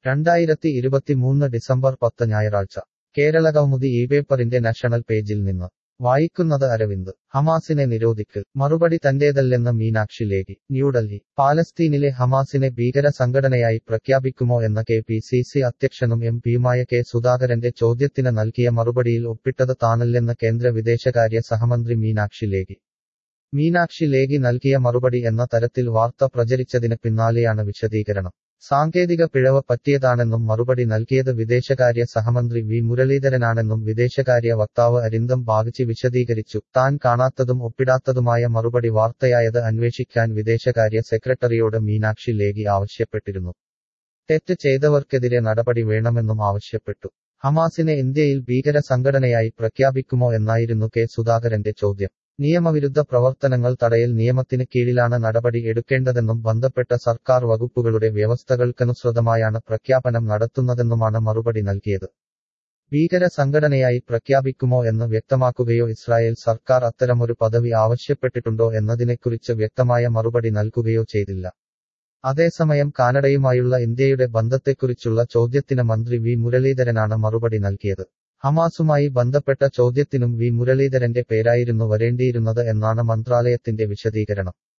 രണ്ടായിരത്തി ഇരുപത്തിമൂന്ന് ഡിസംബർ പത്ത് ഞായറാഴ്ച കേരളകൗമുദി ഈ പേപ്പറിന്റെ നാഷണൽ പേജിൽ നിന്ന് വായിക്കുന്നത് അരവിന്ദ് ഹമാസിനെ നിരോധിക്കൽ മറുപടി തന്റേതല്ലെന്ന് മീനാക്ഷി ലേഖി ന്യൂഡൽഹി പാലസ്തീനിലെ ഹമാസിനെ ഭീകര സംഘടനയായി പ്രഖ്യാപിക്കുമോ എന്ന കെ പി സി സി അധ്യക്ഷനും എം പിയുമായ കെ സുധാകരന്റെ ചോദ്യത്തിന് നൽകിയ മറുപടിയിൽ ഒപ്പിട്ടത് താനല്ലെന്ന് കേന്ദ്ര വിദേശകാര്യ സഹമന്ത്രി മീനാക്ഷി ലേഖി മീനാക്ഷി ലേഖി നൽകിയ മറുപടി എന്ന തരത്തിൽ വാർത്ത പ്രചരിച്ചതിന് പിന്നാലെയാണ് വിശദീകരണം സാങ്കേതിക പിഴവ് പറ്റിയതാണെന്നും മറുപടി നൽകിയത് വിദേശകാര്യ സഹമന്ത്രി വി മുരളീധരനാണെന്നും വിദേശകാര്യ വക്താവ് അരിന്തം ബാഗച്ചി വിശദീകരിച്ചു താൻ കാണാത്തതും ഒപ്പിടാത്തതുമായ മറുപടി വാർത്തയായത് അന്വേഷിക്കാൻ വിദേശകാര്യ സെക്രട്ടറിയോട് മീനാക്ഷി ലേഖി ആവശ്യപ്പെട്ടിരുന്നു തെറ്റ് ചെയ്തവർക്കെതിരെ നടപടി വേണമെന്നും ആവശ്യപ്പെട്ടു ഹമാസിനെ ഇന്ത്യയിൽ ഭീകര സംഘടനയായി പ്രഖ്യാപിക്കുമോ എന്നായിരുന്നു കെ സുധാകരന്റെ ചോദ്യം നിയമവിരുദ്ധ പ്രവർത്തനങ്ങൾ തടയൽ നിയമത്തിന് കീഴിലാണ് നടപടി എടുക്കേണ്ടതെന്നും ബന്ധപ്പെട്ട സർക്കാർ വകുപ്പുകളുടെ വ്യവസ്ഥകൾക്കനുസൃതമായാണ് പ്രഖ്യാപനം നടത്തുന്നതെന്നുമാണ് മറുപടി നൽകിയത് ഭീകര സംഘടനയായി പ്രഖ്യാപിക്കുമോ എന്ന് വ്യക്തമാക്കുകയോ ഇസ്രായേൽ സർക്കാർ അത്തരമൊരു പദവി ആവശ്യപ്പെട്ടിട്ടുണ്ടോ എന്നതിനെക്കുറിച്ച് വ്യക്തമായ മറുപടി നൽകുകയോ ചെയ്തില്ല അതേസമയം കാനഡയുമായുള്ള ഇന്ത്യയുടെ ബന്ധത്തെക്കുറിച്ചുള്ള ചോദ്യത്തിന് മന്ത്രി വി മുരളീധരനാണ് മറുപടി നൽകിയത് ഹമാസുമായി ബന്ധപ്പെട്ട ചോദ്യത്തിനും വി മുരളീധരന്റെ പേരായിരുന്നു വരേണ്ടിയിരുന്നത് എന്നാണ് മന്ത്രാലയത്തിന്റെ വിശദീകരണം